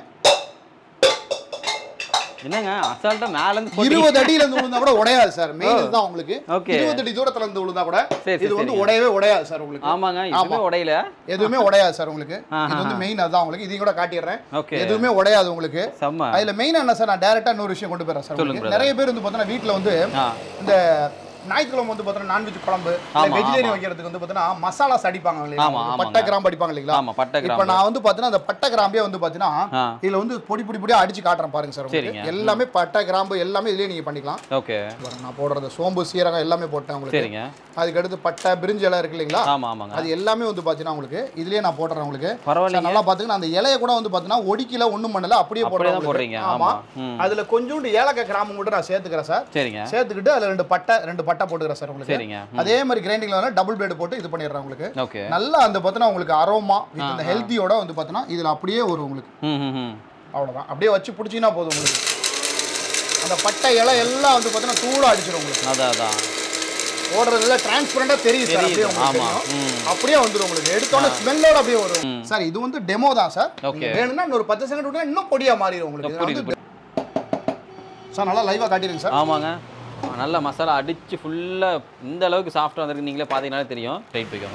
என்னங்க அசால்ட்டா மேல இருந்து போட்டு இருபது அடியில இருந்து விழுந்தா கூட உடையாது சார் மெயின் இதுதான் உங்களுக்கு ஓகே இருபது அடி தூரத்துல இருந்து விழுந்தா கூட சரி, இது வந்து சரிங்க. உடையவே உடையாது சார் உங்களுக்கு ஆமாங்க எதுவுமே உடையல எதுவுமே உடையாது சார் உங்களுக்கு ஆஹா. இது வந்து மெயின் அதுதான் உங்களுக்கு இதையும் கூட காட்டிடுறேன் ஓகே எதுவுமே உடையாது உங்களுக்கு செம்ம அதுல மெயின் என்ன சார் நான் டைரக்டா இன்னொரு விஷயம் கொண்டு போறேன் சார் சொல்லுங்க உங்களுக்கு. நிறைய பேர் வந்து பார்த்தோன்னா வீட்ல வந்து ஆ இந்த ஞாயிற்றுக்கிழமை வந்து பார்த்தோன்னா நான்வெஜ் குழம்பு ஆமா, வெஜிடேரியன் வைக்கிறதுக்கு வந்து பார்த்தோன்னா மசாலாஸ் அடிப்பாங்க இல்லையா ஆமா, ஆமாங்க. பட்டை கிராம்பு அடிப்பாங்க இல்லைங்களா ஆமா பட்டை இப்போ கிராம் நான் வந்து பார்த்தீங்கன்னா அந்த பட்டை கிராம்பே வந்து பார்த்தீங்கன்னா ஆ இதுல வந்து பொடி பொடி பொடியா அடிச்சு காட்டுறேன் பாருங்க சார் உங்களுக்கு. சரிங்க. எல்லாமே பட்டை கிராம்பு எல்லாமே இதுலயே நீங்க பண்ணிக்கலாம் ஓகே பாருங்க, நான் போடுறது சோம்பு சீரகம் எல்லாமே போட்டேன் உங்களுக்கு சரிங்க அதுக்கு அடுத்து பட்டை பிரிஞ்சு இலை இருக்கு இல்லைங்களா ஆமா ஆமாங்க அது எல்லாமே வந்து பார்த்தீங்கன்னா உங்களுக்கு இதுலயே நான் போடுறேன் உங்களுக்கு பரவாயில்லைங்க நல்லா பாத்துக்கணும் அந்த இலைய கூட வந்து பார்த்தீங்கன்னா ஒடிக்கல ஒண்ணும் பண்ணல அப்படியே அப்படியே தான் போடுறேன் போடுறீங்க ஆமா ஆமா ம் அதுல கொஞ்சோண்டு ஏலக்காய் கிராமம் மட்டும் நான் சேர்த்துக்கிறேன் சார் சரிங்க சேர்த்துக்கிட்டு அதுல ரெண்டு பட்டை ரெண்டு பட்டை போட்டுக்கிறேன் சார் உங்களுக்கு சரிங்க அதே மாதிரி கிரைண்டிங்ல வந்து டபுள் பிளேட் போட்டு இது பண்ணிடுறேன் உங்களுக்கு ஓகே நல்லா அந்த பார்த்தீங்கன்னா உங்களுக்கு அரோமா வித் இந்த ஹெல்த்தியோட வந்து பார்த்தீங்கன்னா இதுல அப்படியே வரும் உங்களுக்கு ம் ம் ம் அவ்வளவுதான் அப்படியே வச்சு பிடிச்சிங்கன்னா போதும் உங்களுக்கு அந்த பட்டை இலை எல்லாம் வந்து பார்த்தீங்கன்னா தூளா அடிச்சிடும் உங்களுக்கு அதான் அதான் ஓடுறதுல டிரான்ஸ்பரண்டா தெரியும் சார் அப்படியே தெரியுது உங்களுக்கு ஆமா தெரியும். ம் அப்படியே வந்துரும் உங்களுக்கு எடுத்தோட ஸ்மெல்லோட அப்படியே வரும் ம். சார் இது வந்து டெமோ தான் சார் Okay. நீங்க வேணும்னா இன்னொரு பத்து செகண்ட் விட்டா இன்னும் பொடியா மாறிடும் உங்களுக்கு இது புரியுது வந்து சார் நல்லா லைவா காட்டிடுங்க சார் ஆமாங்க நல்ல மசாலா அடிச்சு ஃபுல்லா இந்த அளவுக்கு சாஃப்டா வந்திருக்கு நீங்களே பார்த்தீங்கனாலே தெரியும் ரைட் போய்க்கோங்க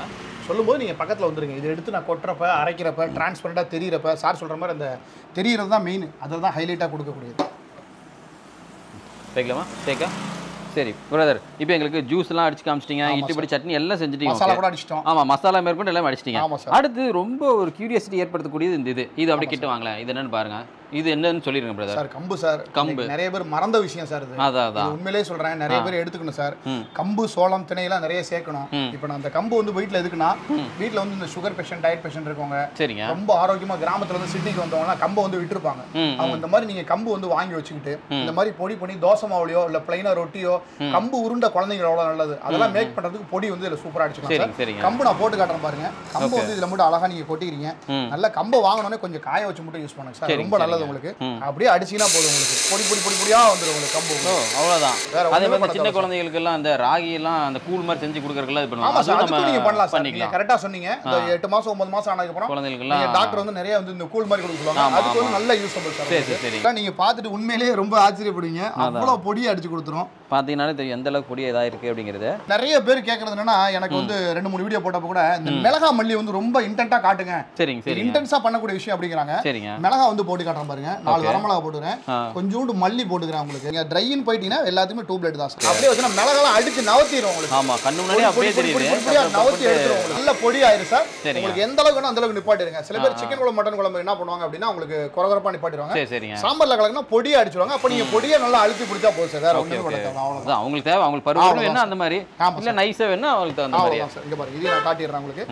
சொல்லும்போது நீங்கள் பக்கத்தில் வந்துருங்க இதை எடுத்து நான் கொட்டுறப்ப அரைக்கிறப்ப டிரான்ஸ்பரண்டாக தெரியிறப்ப சார் சொல்கிற மாதிரி அந்த தெரியறது தான் மெயின் அதை தான் ஹைலைட்டாக கொடுக்கக்கூடியது சேர்க்கலாமா சேர்க்க சரி பிரதர் இப்போ எங்களுக்கு ஜூஸ்லாம் அடிச்சு காமிச்சிட்டீங்க இட்லிப்படி சட்னி எல்லாம் செஞ்சுட்டீங்க மசாலா okay. கூட அடிச்சிட்டோம் ஆமா மசாலா மேற்கொண்டு எல்லாம் அடிச்சிட்டீங்க ஆமா சார். அடுத்து ரொம்ப ஒரு கியூரியாசிட்டி ஏற்படுத்தக்கூடியது இந்த இது இது அப்படி கிட்ட வாங்களேன் இது என்னன்னு பாருங்க இது என்னன்னு சொல்லிருங்க பிரதர் சார் கம்பு சார் கம்பு. இன்னைக்கு நிறைய பேர் மறந்த விஷயம் சார் இது அதான் இது அதான் உண்மையிலேயே சொல்றேன் நிறைய பேர் எடுத்துக்கணும் சார் ம். கம்பு சோளம் திணையெல்லாம் நிறைய சேர்க்கணும் ம். இப்போ நான் அந்த கம்பு வந்து வீட்டில் எதுக்குன்னா வீட்டில் வந்து இந்த சுகர் பேஷண்ட் டயட் பேஷண்ட் இருக்கவங்க சரிங்க ரொம்ப ஆரோக்கியமா கிராமத்துல இருந்து சிட்டிக்கு வந்தவங்கலாம் கம்பை வந்து விட்டுருப்பாங்க ம், அவங்க இந்த மாதிரி நீங்க கம்பு வந்து வாங்கி வச்சுக்கிட்டு இந்த மாதிரி பொடி பண்ணி தோசை மாவுலையோ இல்ல பிளைனா ரொட்டியோ கம்பு உருண்டை குழந்தைங்க எவ்வளவு நல்லது அதெல்லாம் மேக் பண்றதுக்கு பொடி வந்து இதுல சூப்பரா அடிச்சுக்கலாம் சரிங்க சார் சரிங்க கம்பு நான் போட்டு காட்டுறேன் பாருங்க கம்பு வந்து இதுல மட்டும் அழகா நீங்க கொட்டிக்கிறீங்க ம். நல்லா கம்பை வாங்கினோடனே கொஞ்சம் காய வச்சு மட்டும் யூஸ் பண்ணுங்க சார் சரிங்க, ரொம்ப நல்லது சரிங்க. உங்களுக்கு ம். அப்படியே அடிச்சீங்கன்னா போதும் உங்களுக்கு பொடி பொடி பொடி பொடியா வந்துடும் உங்களுக்கு கம்பு ஓ அவ்வளவுதான் வேற அதே ஒண்ணுமே மாதிரி பண்ண சின்ன தேவை குழந்தைகளுக்கு எல்லாம் அந்த ராகி எல்லாம் அந்த கூழ் மாதிரி செஞ்சு கொடுக்கறதுக்குலாம் இது ஆமா சார் பண்ணுவாங்க அதுக்கும் நீங்க பண்ணலாம் சார் நீங்க பண்ணிக்கலாம் கரெக்டா சொன்னீங்க இந்த எட்டு மாசம் ஒன்பது மாசம் ஆனதுக்கு அப்புறம் குழந்தைகளுக்குலாம் நீங்க டாக்டர் வந்து நிறைய வந்து இந்த கூழ் மாதிரி கொடுக்க சொல்லுவாங்க ஆமா, அதுக்கு வந்து ஆமா. நல்ல யூஸ்ஃபுல் சார் சரி சரி சரி இதெல்லாம் நீங்க பார்த்துட்டு உண்மையிலேயே ரொம்ப ஆச்சரியப்படுவீங்க அவ்வளவு பொடியை அடிச்சு கொடுத்துரும் பார்த்தீங்கன்னாலே தெரியும் எந்த அளவுக்கு பொடியா இதா இருக்கு அப்படிங்கிறது நிறைய பேர் கேக்குறது என்னன்னா எனக்கு வந்து ரெண்டு மூணு வீடியோ போட்டப்ப கூட இந்த மிளகா மல்லி வந்து ரொம்ப இன்டென்ட்டா காட்டுங்க சரிங்க இது சரிங்க இன்டென்ஸா பண்ணக்கூடிய விஷயம் அப்படிங்கிறாங்க சரிங்க மிளகா வந்து போட்டு காட்டுறேன் பாருங்க நாலு Okay. வரமிளகா போட்டுக்கிறேன் ஆ கொஞ்சோண்டு மல்லி போட்டுக்கிறேன் உங்களுக்கு நீங்க ட்ரைன்னு போயிட்டீங்கன்னா எல்லாத்துக்குமே டூ பிளேட் தான் சார் அப்படியே வச்சுனா மிளகாலாம் அடிச்சு நவத்திடும் உங்களுக்கு ஆமா கண்ணு முன்னாடி பொடி, அப்படியே பொடி, பொடி, தெரியுது பொடி, பொடியா அப்புறம் நவத்தி போட்டு- எடுத்துரும் உங்களுக்கு. நல்ல பொடி ஆயிரும் சார் சரிங்க. உங்களுக்கு எந்த அளவுக்கு வேணும் அந்த அளவுக்கு நிப்பாட்டிடுங்க சில பேர் சிக்கன் குழம்பு மட்டன் குழம்பு என்ன பண்ணுவாங்க அப்படின்னா உங்களுக்கு குறகுறப்பா நிப்பாட்டிடுவாங்க சரி சரிங்க சாம்பார்ல கலக்குனா பொடியா அடிச்சிருவாங்க அப்ப நீங்க பொடியை நல்லா அழுத்தி பிடிச்சா போதும் சார் வேற Okay, ஒண்ணுமே பண்ண okay. தேவை அவ்வளவுதான் அதான் அவங்களுக்கு தேவை அவங்களுக்கு பருவம் அவ்வளவுதான் வேணா அந்த மாதிரி ஆமா இல்ல நைஸா வேணா அவங்களுக்கு தகுந்த மாதிரி அவ்வளவுதான் சார் இங்க பாருங்க இதையும் நான் காட்டிடுறேன் உங்களுக்கு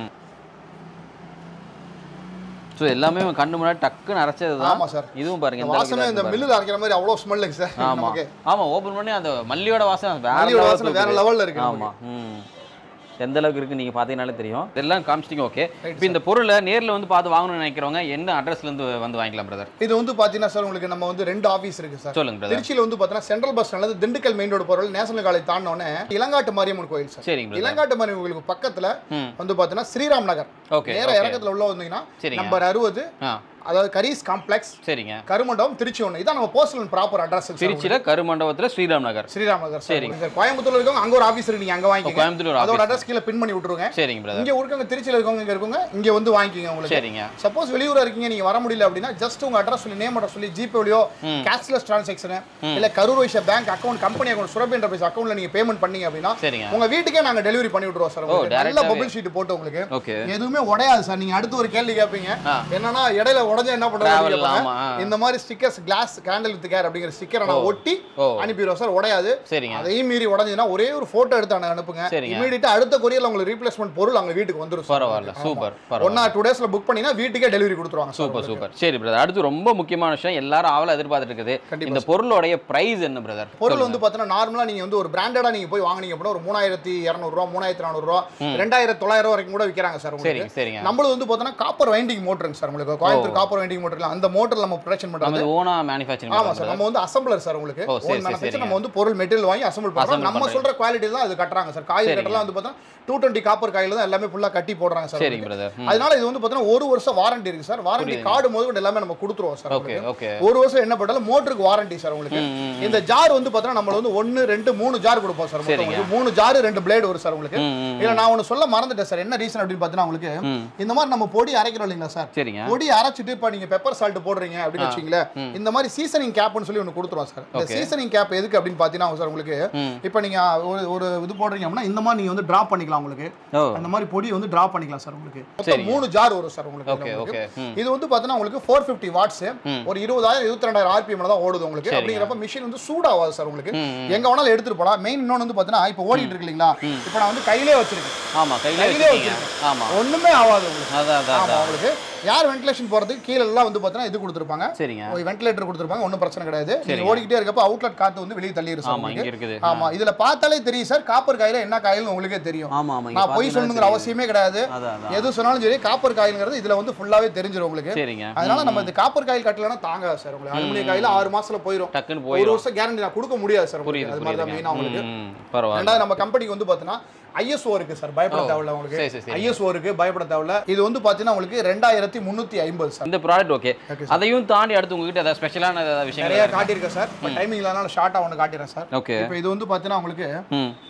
ஸோ எல்லாமே கண்ணு முன்னாடி டக்குன்னு அரைச்சது தான் ஆமா சார் இதுவும் பாருங்க இந்த எந்த அளவுக்கு வாசமே இதா இந்த இருக்கு மில்லுல அரைக்கிற மாதிரி அவ்வளவு ஸ்மெல் இருக்கு சார் ஆமா நமக்கு ஆமா ஓபன் பண்ணி அந்த மல்லியோட வாசனை வேற மல்லியோட level வாசனை க்கு வேற இருக்குது. லெவல்ல இருக்கு ஆமா ம் எந்த அளவுக்கு இருக்கு நீங்க பாத்தீங்கனாலே தெரியும் இதெல்லாம் காமிச்சிட்டீங்க ஓகே Right, இப்போ இந்த பொருளை நேர்ல வந்து பார்த்து வாங்கணும்னு நினைக்கிறவங்க என்ன அட்ரஸ்ல இருந்து வந்து வாங்கிக்கலாம் பிரதர் இது வந்து பாத்தீங்கன்னா சார் உங்களுக்கு நம்ம வந்து ரெண்டு ஆபீஸ் இருக்கு சார் சொல்லுங்க பிரதர் திருச்சியில வந்து பாத்தீங்கன்னா சென்ட்ரல் பஸ் ஸ்டாண்ட்ல திண்டுக்கல் மெயின் ரோடு போறது நேஷனல் காலேஜ் தாண்டினோடனே இளங்காட்டு மாரியம்மன் கோயில் சார் சரிங்க பிரதர் இளங்காட்டு மாரியம்மன் கோயிலுக்கு பக்கத்துல ம் வந்து பாத்தீங்கன்னா ஸ்ரீராம் நகர் ஓகே நேர இறக்கத்துல உள்ள வந்தீங்கன்னா சரிங்க நம்பர் அறுபது ஆ அதாவது கரீஸ் காம்ப்ளெக்ஸ் சரிங்க கருமண்டபம் திருச்சி ஒன்று இதான் நம்ம போஸ்டல் ப்ராப்பர் அட்ரஸ் திருச்சியில கருமண்டபத்துல ஸ்ரீராம் நகர் ஸ்ரீராம் நகர் சரிங்க. சார் கோயம்புத்தூர்ல இருக்கவங்க அங்க ஒரு ஆபீஸ் இருக்கு நீங்க அங்க வாங்கிக்கோங்க கோயம்புத்தூர் ஒரு அதோட office. அட்ரஸ் கீழே பின் பண்ணி விட்டுருங்க சரிங்க பிரதர் இங்க இருக்கவங்க திருச்சியில இருக்கவங்க இங்க இருக்கவங்க இங்க வந்து வாங்கிக்கோங்க உங்களுக்கு சரிங்க சப்போஸ் வெளியூரா இருக்கீங்க நீங்க வர முடியல அப்படின்னா ஜஸ்ட் உங்க அட்ரஸ் சொல்லி நேம் அட்ரஸ் சொல்லி ஜிபேலையோ ம். கேஷ்லெஸ் டிரான்சாக்ஷன் இல்ல Karur Vysya bank account company account Surabhi enterprise அக்கௌண்ட்ல நீங்க பேமெண்ட் பண்ணீங்க அப்படின்னா சரிங்க உங்க வீட்டுக்கே நாங்க டெலிவரி பண்ணி விட்டுருவோம் சார் உங்களுக்கு. நல்ல direct-ஆவே. பபிள் ஷீட் போட்டு உங்களுக்கு ஓகே எதுவுமே உடையாது சார் நீங்க அடுத்து ஒரு கேள்வி கேட்பீங்க ஆ. என்னன்னா இடையில உடஞ்சா என்ன Travel பண்றது ஆமா, ஆ. இந்த மாதிரி stickers glass candle with care அப்படிங்கிற ஸ்டிக்கரை நான் ஒட்டி ஓ அனுப்பிடுவோம் சார் உடையாது சரிங்க அதையும் மீறி உடஞ்சதுன்னா ஒரே ஒரு போட்டோ எடுத்து அனு- அனுப்புங்க சரிங்க. இமீடியட்டா அடுத்த கொரியர்ல உங்களுக்கு ரீப்ளேஸ்மெண்ட் பொருள் அங்க வீட்டுக்கு வந்துரும் சார். பரவாயில்ல ஆமா. சூப்பர் ஒன் பரவாயில்ல ஆர் டூ டேஸ்ல புக் பண்ணீங்கன்னா வீட்டுக்கே டெலிவரி கொடுத்துருவாங்க சார் சூப்பர் உங்களுக்கு. சூப்பர் சரி பிரதர் அடுத்து ரொம்ப முக்கியமான விஷயம் எல்லாரும் ஆவல எதிர்பார்த்துட்டு இருக்குது கண்டிப்பா இந்த பொருளோடைய பிரைஸ் என்ன பிரதர் பொருள் வந்து பார்த்தீங்கன்னா நார்மலா நீங்க வந்து ஒரு பிராண்டடா நீங்க போய் வாங்குனீங்க அப்படின்னா ஒரு மூணாயிரத்தி இரநூறுவா மூணாயிரத்தி நானூறுவா ரெண்டாயிரத்தி தொள்ளாயிரம் வரைக்கும் கூட விற்கிறாங்க சார் உங்களுக்கு சரிங்க சரிங்க நம்மளது வந்து பார்த்தீங்கன்னா காப்பர் வைண்டிங் மோட்டருங்க சார் உங்களுக்கு கோயம்புத்தூர் காப்பர் வைண்டிங் மோட்டர்ல அந்த மோட்டர் நம்ம ப்ரொடக்ஷன் பண்றது நமது ஓனா மேனுஃபேக்சரிங் ஆமா சார் நம்ம வந்து அசம்பிளர் சார் உங்களுக்கு ஓ, சரி, ஓன் சரி, மேனுஃபேக்சர் சரிங்க. நம்ம வந்து பொருள் மெட்டீரியல் வாங்கி அசம்பிள் பண்றோம் Assemble நம்ம பண்றீங்க. சொல்ற குவாலிட்டி தான் அது கட்டுறாங்க சார் காயில் சரிங்க. கட்டலாம் வந்து பார்த்தா டூ டுவெண்ட்டி காப்பர் காயில் தான் எல்லாமே ஃபுல்லா கட்டி போடுறாங்க சார் சரிங்க உங்களுக்கு. பிரதர் அதனால இது வந்து பார்த்தீங்கன்னா ஒரு வருஷம் வாரண்டி இருக்கு சார் வாரண்டி கார்டு முதல் எல்லாமே நம்ம கொடுத்துருவோம் சார் ஓகே உங்களுக்கு. ஓகே ஒரு வருஷம் என்ன பண்ணாலும் மோட்டருக்கு வாரண்டி சார் உங்களுக்கு இந்த ஜார் வந்து பார்த்தீங்கன்னா நம்ம வந்து ஒன்னு ரெண்டு மூணு ஜார் கொடுப்போம் சார் மொத்தம் சரிங்க. உங்களுக்கு. மூணு ஜார் ரெண்டு பிளேடு வரும் சார் உங்களுக்கு ம், ம், இல்ல நான் ஒன்னு சொல்ல மறந்துட்டேன் சார் என்ன ரீசன் அப்படின்னு பார்த்தீங்கன்னா உங்களுக்கு ம். இந்த மாதிரி நம்ம பொடி அரைக்கிறோம் இல்லைங்களா சார் சரிங்க பொடி அரைச்சிட்டு இப்போ நீங்க பெப்பர் சால்ட் போடுறீங்க அப்படின்னு வச்சுங்களேன் இந்த மாதிரி சீசனிங் கேப்னு சொல்லி ஒன்று கொடுத்துருவோம் சார் இந்த Okay. சீசனிங் கேப் எதுக்கு அப்படின்னு பார்த்தீங்கன்னா சார் உங்களுக்கு ம் இப்போ நீங்க ஒரு ஒரு இது போடுறீங்க அப்படின்னா இந்த மாதிரி நீங்க வந்து டிராப் பண்ணிக்கலாம் உங்களுக்கு ஓ அந்த மாதிரி பொடி வந்து டிராப் பண்ணிக்கலாம் சார் உங்களுக்கு மொத்தம் சரிங்க. மூணு ஜார் வரும் சார் உங்களுக்கு ஓகே இதுல உங்களுக்கு. ஓகே ம் இது வந்து பார்த்தீங்கன்னா உங்களுக்கு ஃபோர் ஃபிஃப்டி வாட்ஸ் ம். ஒரு இருபதாயிரம் இருபத்தி ரெண்டாயிரம் ஆர்பிஎம் தான் ஓடுது உங்களுக்கு சரிங்க. அப்படிங்கிறப்ப மிஷின் வந்து சூடாகாது சார் உங்களுக்கு ம், ம். எங்க வேணாலும் எடுத்துட்டு போலாம் மெயின் இன்னொன்று வந்து பார்த்தீங்கன்னா இப்போ ஓடிட்டு இருக்கு இல்லைங்களா இப்போ நான் வந்து கையிலே வச்சிருக்கேன் ஆமா கையிலே கையிலே வச்சிருக்கீங்க ஆமா ஒண்ணுமே ஆகாது உங்களுக்கு அதான் அதான் ஆமா அதான் உங்களுக்கு யார் வென்டிலேஷன் போறதுக்கு கீழ எல்லாம் வந்து பார்த்தீங்கன்னா இது கொடுத்துருப்பாங்க சரிங்க வென்டிலேட்டர் கொடுத்துருப்பாங்க ஒன்றும் பிரச்சனை கிடையாது நீங்க சரிங்க. ஓடிக்கிட்டே இருக்கப்ப அவுட்லெட் காத்து வந்து வெளியே தள்ளிடும் சார் ஆமா உங்களுக்கு. இங்க இருக்குது ஆமா இதுல பார்த்தாலே தெரியும் சார் காப்பர் காயில என்ன காயில்னு உங்களுக்கே தெரியும் ஆமா ஆமா இங்க நான் பொய் பாத்தீங்கன்னா சொல்லணுங்கிற தெரியுது. அவசியமே கிடையாது அதான் அதான் எது சொன்னாலும் சரி காப்பர் காயில்ங்கிறது இதுல வந்து ஃபுல்லாவே தெரிஞ்சிடும் உங்களுக்கு சரிங்க அதனால நம்ம இந்த காப்பர் காயில் கட்டலன்னா தாங்காது சார் உங்களுக்கு அலுமினிய காயில ஆறு மாசத்துல போயிடும் டக்குன்னு ஒரு போயிடும் வருஷம் கேரண்டி நான் கொடுக்க முடியாது சார் உங்களுக்கு. புரியுது அது மாதிரி தான் புரியுதுங்க மெயினா உங்களுக்கு ம், ம், பரவாயில்ல ரெண்டாவது நம்ம கம்பெனிக்கு வந்து பார்த்தீங்கன்னா ஐஎஸ்ஓ இருக்கு சார் பயப்பட ஓ, தேவையில்ல உங்களுக்கு சரி சரி சரி ஐஎஸ்ஓ இருக்கு பயப்பட தேவையில்ல இது வந்து பார்த்தீங்கன்னா உங்களுக்கு ரெண்டாயிரத்தி முந்நூற்றி ஐம்பது சார் இந்த ப்ராடக்ட் ஓகே ஓகே அதையும் தாண்டி அடுத்து உங்ககிட்ட ஏதாவது ஸ்பெஷலான ஏதாவது விஷயங்கள் நிறைய இருக்கா? காட்டியிருக்கேன் சார் இப்போ டைமிங் இல்லைனால ஷார்ட்டாக ஒன்று காட்டிடுறேன் சார் ஓகே இப்போ இது வந்து பார்த்தீங்கன்னா உங்களுக்கு ம்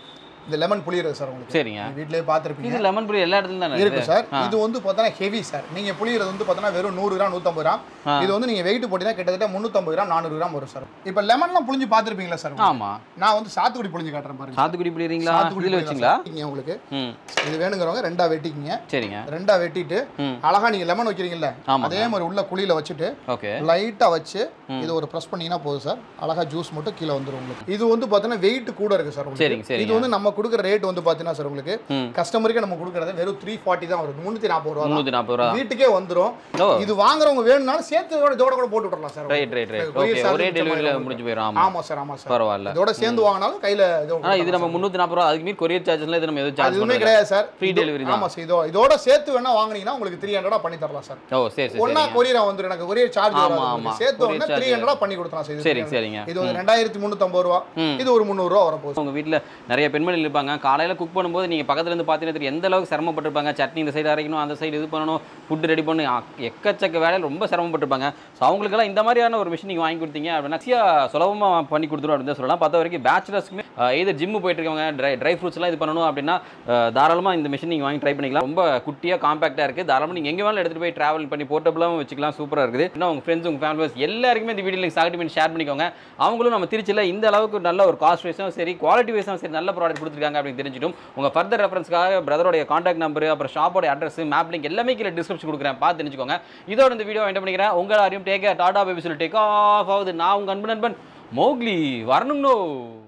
இந்த லெமன் புளியறது சார் உங்களுக்கு சரிங்க நீங்க வீட்லயே பார்த்துருப்பீங்க இது லெமன் புளி எல்லா இடத்துலயும் தானே இருக்கு இருக்குது சார் இது வந்து பார்த்தோன்னா ஹெவி சார் நீங்க புளியறது வந்து பார்த்தோன்னா வெறும் நூறு கிராம் நூற்றம்பது கிராம் இது வந்து நீங்க வெயிட் போட்டீங்கன்னா கிட்டத்தட்ட முந்நூற்றம்பது கிராம் நானூறு கிராம் வரும் சார் இப்போ லெமன்லாம் புளிஞ்சு பார்த்துருப்பீங்களா சார் ஆமா நான் வந்து சாத்துக்குடி புளிஞ்சு காட்டுறேன் பாருங்க சாத்துக்குடி புளியறீங்களா சாத்துக்குடி இதில் புளி தான் வச்சிங்களா சார். இங்க உங்களுக்கு ம் இது வேணுங்கிறவங்க ரெண்டா வெட்டிக்கிங்க சரிங்க ரெண்டா வெட்டிட்டு ம். அழகா நீங்க லெமன் வைக்கிறீங்கல்ல ஆமாங்க. அதே மாதிரி உள்ள குழியில வச்சுட்டு ஓகே லைட்டா வச்சு இது ஒரு ப்ரெஸ் பண்ணீங்கன்னா போதும் சார் அழகா ஜூஸ் மட்டும் கீழே வந்துரும் உங்களுக்கு இது வந்து பார்த்தீங்கன்னா வெயிட் கூட இருக்கு சார் உங்களுக்கு. சரிங்க, சரிங்க. இது வந்து நம்ம கொடுக்குற ரேட் வந்து பார்த்தீங்கன்னா சார் உங்களுக்கு ம். கஸ்டமருக்கு நம்ம கொடுக்குறது வெறும் த்ரீ ஃபார்ட்டி தான் வருது முந்நூற்றி நாற்பது ரூபா தான். முந்நூற்றி நாற்பது ரூபா வீட்டுக்கே வந்துரும் ஓ இது வாங்குறவங்க வேணும்னாலும் சேர்த்து இதோட இதோட கூட போட்டு விட்டுறலாம் sir right right right courier okay charge ஒரே மிச்சம் டெலிவரியில் ஆயிடும் முடிஞ்சு போயிடும் ஆமா ஆமா சார் ஆமா சார் பரவாயில்ல இதோட சேர்ந்து வாங்கினாலும் கையில இது ஆனா இது நம்ம முந்நூற்றி நாற்பது ரூபா அதுக்கு மீறி கொரியர் சார்ஜஸ்லாம் இது நம்ம எதுவும் அது சார்ஜ் எதுவுமே பண்ணுறது கிடையாது சார் Free இது- delivery தான். ஆமா சார் இதோ இதோட சேர்த்து வேணா வாங்குனீங்கன்னா உங்களுக்கு த்ரீ ஹண்ட்ரடா பண்ணி தரலாம் சார் ஓ சரி சரி ஒன்னா சரிங்க கொரியர் வந்துரும் எனக்கு கொரியர் சார்ஜ் ஆமா, வராது ஆமா. உங்களுக்கு. சேர்த்து courier உடனே charge த்ரீ ஹண்ட்ரடா பண்ணி கொடுத்தலாம் சார் இது சரிங்க சரிங்க இது வந்து ரெண்டாயிரத்தி முந்நூற்றம்பது ரூபா ம். இது ஒரு முந்நூறுரூவா வரப்போகுது உங்க வீட்டில் நிறைய பெண்மணிகள் இருப்பாங்க காலையில் குக் பண்ணும்போது நீங்கள் பக்கத்துல இருந்து பார்த்தீங்கன்னா தெரியும் எந்த அளவுக்கு சிரமப்பட்டிருப்பாங்க சட்னி இந்த சைடு அரைக்கணும் அந்த சைடு இது பண்ணணும் ஃபுட் ரெடி பண்ணணும் ஆ, எக்கச்சக்க வேலையில் ரொம்ப சிரமப்பட்டிருப்பாங்க ஸோ அவங்களுக்கெல்லாம் இந்த மாதிரியான ஒரு மிஷின் நீங்கள் வாங்கி கொடுத்தீங்க அப்படின்னா ஈஸியாக சுலபமாக பண்ணி கொடுத்துரும் அப்படின்னு தான் சொல்லலாம் பார்த்த வரைக்கும் பேச்சுலர்ஸ்க்குமே இது ஜிம்மு போயிட்டு இருக்கவங்க ட்ரை ட்ரை ஃப்ரூட்ஸ்லாம் இது பண்ணணும் அப்படின்னா தாராளமாக இந்த மிஷின் நீங்கள் வாங்கி ட்ரை பண்ணிக்கலாம் ரொம்ப குட்டியாக காம்பாக்டாக இருக்குது தாராளமாக நீங்கள் எங்கே வேணாலும் எடுத்துகிட்டு போய் ட்ராவல் பண்ணி போர்ட்டபுளாகவும் வச்சுக்கலாம் சூப்பராக இருக்குது இன்னும் உங்கள் ஃப்ரெண்ட்ஸ் உங்கள் ஃபேமிலிஸ் எல்லாருக்குமே இந்த வீடியோ லிங்க் சாக்டி பண்ணி ஷேர் பண்ணிக்கோங்க அவங்களும் நம்ம திருச்சியில் இந்த அளவுக்கு நல்ல ஒரு காஸ்ட் வைஸும் சரி குவாலிட்டி வைஸும் சரி நல்ல ப்ராடக்ட் கொடுத்துருக்காங்க அப்படின்னு தெரிஞ்சிட்டும் உங்கள் ஃபர்தர் ரெஃபரன்ஸ்க்காக பிரதரோடைய காண்டாக்ட் நம்பர் அப்புறம் ஷாப்போட அட்ரஸ் மேப் லிங்க் எல்லாமே கீழே டிஸ்கிரிப்ஷன் கொடுக்குறேன் பார்த்து தெரிஞ்சுக்கோங்க இதோட இந்த வீடியோ என்ன பண்ணிக்கிறேன் உங்கள் யாரையும் டேக் டாடா பேபி சொல்லி டேக் ஆஃப் ஆகுது நான் உங்கள் அன்பு நண்பன் மோக்லி வரணும்னோ